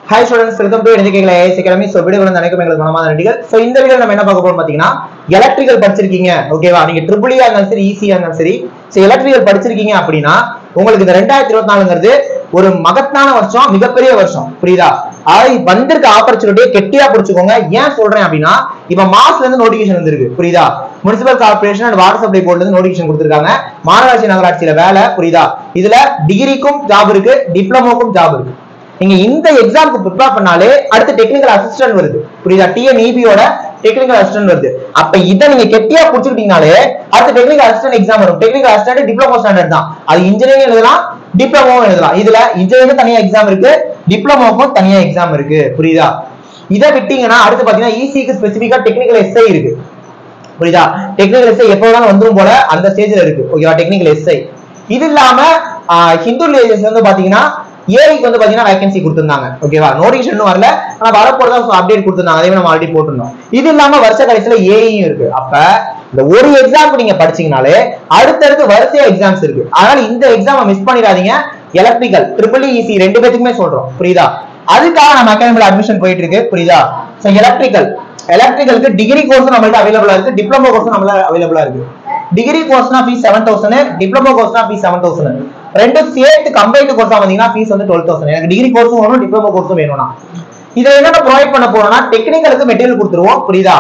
hi students welcome to education IS academy so video வந்து அனைக்கும் எங்களுக்கு குணமான நன்றிகள் ஸோ இந்த வீடியோ நம்ம என்ன பார்க்க போறோம் பார்த்தீங்கன்னா எலக்ட்ரிக்கல் படிச்சிருக்கீங்க ஓகேவா நீங்க ட்ரிபிள் ஆ இருந்தாலும் சரி ஈஸியா இருந்தாலும் சரி ஸோ எலக்ட்ரிக்கல் படிச்சிருக்கீங்க அப்படின்னா உங்களுக்கு இந்த ரெண்டாயிரத்தி இருபத்தி நாலுங்கிறது ஒரு மகத்தான வருஷம் மிகப்பெரிய வருஷம் புரியுதா அதாவது வந்திருக்க ஆப்பர்ச்சுனிட்டியை கெட்டியா பிடிச்சுக்கோங்க ஏன் சொல்றேன் அப்படின்னா இப்ப மாஸ்ல இருந்து நோட்டிபிகேஷன் வந்திருக்கு புரியுதா municipal corporation and water supply போர்ட்ல இருந்து நோட்டிபிகேஷன் கொடுத்திருக்காங்க மாநகராட்சி நகராட்சியில வேலை புரியுதா இதுல டிகிரிக்கும் ஜாப் இருக்கு டிப்ளமோக்கும் ஜாப் இருக்கு நீங்க இந்த எக்ஸாமுக்கு ப்ரிப்பேர் பண்ணாலே அடுத்து டெக்னிக்கல் அசிஸ்டன்ட் வருது புரியுதா டிஎன்இபியோட டெக்னிக்கல் அசிஸ்டன்ட் வருது அப்ப இதை நீங்க கெட்டியா புடிச்சுக்கிட்டீங்கனாலே அடுத்து டெக்னிக்கல் அசிஸ்டன்ட் எக்ஸாம் வரும் டெக்னிக்கல் அசிஸ்டன்ட் டிப்ளமோ ஸ்டாண்டர்ட் தான் அது இன்ஜினியரிங் எழுதலாம் டிப்ளமோவும் எழுதலாம் இதுல இன்ஜினியரிங் தனியா எக்ஸாம் இருக்கு டிப்ளமோக்கும் தனியா எக்ஸாம் இருக்கு புரியுதா இதை விட்டீங்கன்னா அடுத்து பாத்தீங்கன்னா ஈசிக்கு ஸ்பெசிபிக்கா டெக்னிக்கல் எஸ்ஐ இருக்கு புரியுதா டெக்னிக்கல் எஸ்ஐ எப்போ வேணாலும் வந்துரும் போல அந்த ஸ்டேஜ்ல இருக்கு ஓகேவா டெக்னிக்கல் எஸ்ஐ இது இல்லாம ஆஹ், ஹிந்து ரிலேஜன்ஸ் வந்து பாத்தீங்கன்னா ஏஐக்கு வந்து பாத்தீங்கன்னா வேகன்சி கொடுத்திருந்தாங்க ஓகேவா நோட்டிஃபிகேஷன் வரல ஆனா வரப்போறதா அப்டேட் கொடுத்திருந்தாங்க அதே நம்ம ஆல்ரெடி போட்டிருந்தோம் இது இல்லாம வருஷ கடைசியில ஏஐயும் இருக்கு அப்ப இந்த ஒரு எக்ஸாம்க்கு நீங்க படிச்சீங்கனாலே அடுத்தடுத்து வரிசையா எக்ஸாம்ஸ் இருக்கு அதனால இந்த எக்ஸாமை மிஸ் பண்ணிடாதீங்க எலக்ட்ரிக்கல் ட்ரிபிள் இசி ரெண்டு பேத்துக்குமே சொல்றோம் புரியுதா அதுக்காக நம்ம அகாடமில அட்மிஷன் போயிட்டு இருக்கு புரியுதா சோ எலக்ட்ரிக்கல் எலக்ட்ரிக்கலுக்கு டிகிரி கோர்ஸும் நம்மள்ட்ட அவைலபிளா இருக்கு டிப்ளமோ கோர்ஸும் நம்மள அவைலபிளா இருக்கு டிகிரி கோர்ஸ்னா ஃபீஸ் செவன் தௌசண்ட் டிப்ளமோ கோர்ஸ்னா ஃபீஸ் செவன் தௌசண்ட் ரெண்டும் சேர்த்து கம்பைன்டு கோர்ஸா வந்தீங்கன்னா ஃபீஸ் வந்து டுவெல் தௌசண்ட் எனக்கு டிகிரி கோர்ஸும் வேணும் டிப்ளமோ கோர்ஸும் வேணும்னா இதுல என்னென்ன ப்ரொவைட் பண்ண போறோம்னா டெக்னிக்கலுக்கு மெட்டீரியல் கொடுத்துருவோம் புரியுதா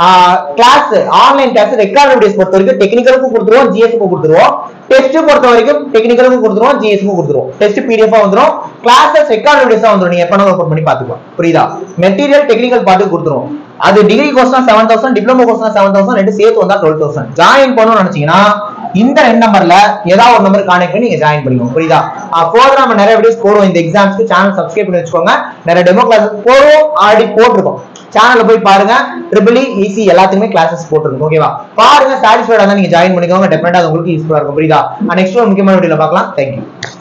class online class record videos பொறுத்த வரைக்கும் டெக்னிக்கலுக்கும் கொடுத்துருவோம் ஜிஎஸ்க்கும் கொடுத்துருவோம் டெஸ்ட் பொறுத்த வரைக்கும் டெக்னிக்கலுக்கும் கொடுத்துருவோம் ஜிஎஸ்க்கும் கொடுத்துருவோம் டெஸ்ட் பிடிஎஃப் வந்துரும் கிளாஸஸ் ரெக்கார்ட் வீடியோஸா வந்துரும் நீங்க எப்ப ஓப்பன் பண்ணி பாத்துக்கலாம் புரியுதா மெட்டீரியல் டெக்னிக்கல் பார்த்து கொடுத்துருவோம் அது டிகிரி கோர்ஸ்னா செவன் தௌசண்ட் டிப்ளமோ கோர்ஸ்னா செவன் தௌசண்ட் ரெண்டு சேர்த்து வந்தா டுவெல் தௌசண்ட் ஜாயின் பண்ணணும்னு நினைச்சீங்கன்னா இந்த ரெண்டு நம்பர்ல ஏதாவது ஒரு நம்பர் கான்டெக்ட் பண்ணி நீங்க ஜாயின் பண்ணிக்கோங்க புரியுதா ஃபோர்தர் நம்ம நிறைய வீடியோஸ் போடுவோம் இந்த எக்ஸாம்ஸ்க்கு சேனல் சப்ஸ்கிரைப் பண்ணி வச்சுக்கோங்க நிறைய டெமோ கிளாஸ் போடுவோம் ஆல்ரெடி போட்டிருக்கோம் சேனல்ல போய் பாருங்க ட்ரிபிள் ஈஸி எல்லாத்துக்குமே கிளாஸஸ் போட்டிருக்கோம் ஓகேவா பாருங்க சாட்டிஸ்ஃபைடா இருந்தா நீங்க ஜாயின் பண்ணிக்கோங்க டெஃபினட்டா அது உங்களுக்கு யூஸ்ஃபுல்லா இருக்கும் புரியுதா நெக்ஸ்ட் ஒரு முக்கியமான வீடியோல பார்க்கலாம் தேங்க்யூ